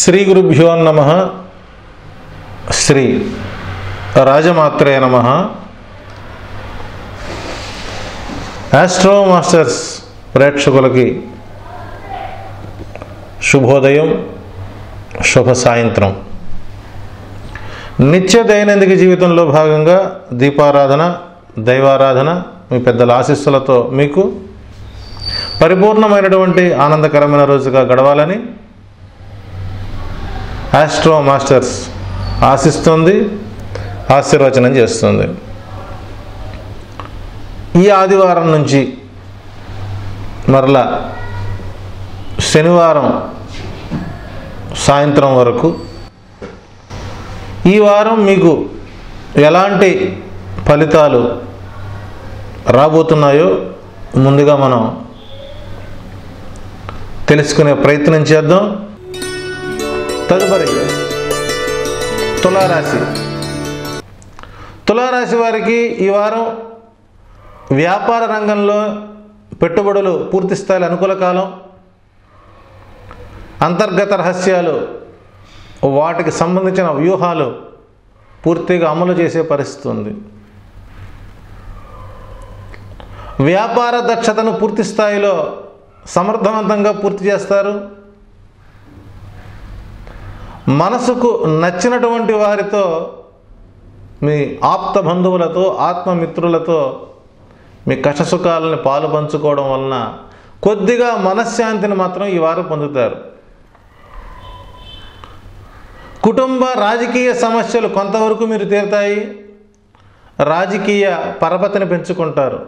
శ్రీ గురుభ్యో నమ శ్రీ రాజమాత్రే నమ ఆస్ట్రో మాస్టర్స్ ప్రేక్షకులకి శుభోదయం శుభ సాయంత్రం నిత్య దైనందిక జీవితంలో భాగంగా దీపారాధన దైవారాధన మీ పెద్దల ఆశీస్సులతో మీకు పరిపూర్ణమైనటువంటి ఆనందకరమైన రోజుగా గడవాలని ఆస్ట్రో మాస్టర్స్ ఆశిస్తుంది ఆశీర్వచనం చేస్తుంది ఈ ఆదివారం నుంచి మరలా శనివారం సాయంత్రం వరకు ఈ వారం మీకు ఎలాంటి ఫలితాలు రాబోతున్నాయో ముందుగా మనం తెలుసుకునే ప్రయత్నం చేద్దాం తదుపరి తులారాశి తులారాశి వారికి ఈ వారం వ్యాపార రంగంలో పెట్టుబడులు పూర్తి స్థాయిలో అనుకూల కాలం అంతర్గత రహస్యాలు వాటికి సంబంధించిన వ్యూహాలు పూర్తిగా అమలు చేసే పరిస్థితి ఉంది వ్యాపార దక్షతను పూర్తి స్థాయిలో సమర్థవంతంగా పూర్తి చేస్తారు మనసుకు నచ్చినటువంటి వారితో మీ ఆప్త బంధువులతో ఆత్మమిత్రులతో మీ కష్టసుఖాలను పాలు పంచుకోవడం వలన కొద్దిగా మనశ్శాంతిని మాత్రం ఈ వారం పొందుతారు కుటుంబ రాజకీయ సమస్యలు కొంతవరకు మీరు తీరుతాయి రాజకీయ పరపతిని పెంచుకుంటారు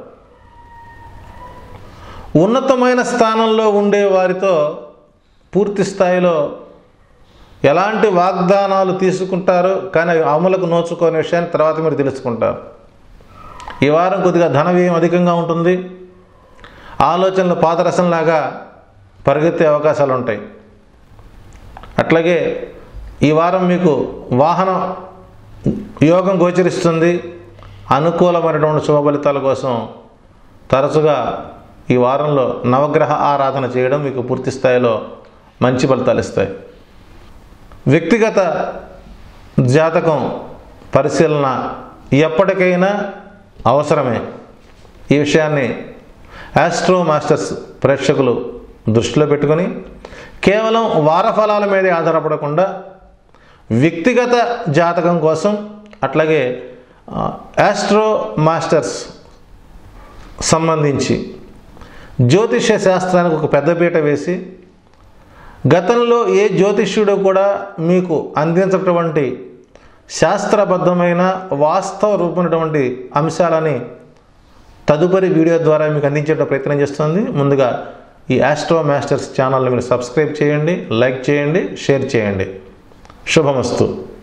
ఉన్నతమైన స్థానంలో ఉండే వారితో పూర్తి స్థాయిలో ఎలాంటి వాగ్దానాలు తీసుకుంటారు కానీ అవి అమలుకు నోచుకోని విషయాన్ని తర్వాత మీరు తెలుసుకుంటారు ఈ వారం కొద్దిగా ధన వ్యయం అధికంగా ఉంటుంది ఆలోచనలు పాదరసంలాగా పరిగెత్తే అవకాశాలు ఉంటాయి అట్లాగే ఈ వారం మీకు వాహన యోగం గోచరిస్తుంది అనుకూలమైనటువంటి శుభ ఫలితాల కోసం తరచుగా ఈ వారంలో నవగ్రహ ఆరాధన చేయడం మీకు పూర్తి స్థాయిలో మంచి ఫలితాలు ఇస్తాయి వ్యక్తిగత జాతకం పరిశీలన ఎప్పటికైనా అవసరమే ఈ విషయాన్ని ఆస్ట్రో మాస్టర్స్ ప్రేక్షకులు దృష్టిలో పెట్టుకొని కేవలం వారఫలాల మీదే ఆధారపడకుండా వ్యక్తిగత జాతకం కోసం అట్లాగే ఆ, ఆస్ట్రో మాస్టర్స్ సంబంధించి జ్యోతిష్య శాస్త్రానికి ఒక పెద్దపీట వేసి గతంలో ఏ జ్యోతిష్యుడు కూడా మీకు అందించినటువంటి శాస్త్రబద్ధమైన వాస్తవ రూపమైనటువంటి అంశాలని తదుపరి వీడియో ద్వారా మీకు అందించే ప్రయత్నం చేస్తుంది ముందుగా ఈ ఆస్ట్రో మాస్టర్స్ ఛానల్ని మీరు సబ్స్క్రైబ్ చేయండి లైక్ చేయండి షేర్ చేయండి శుభమస్తు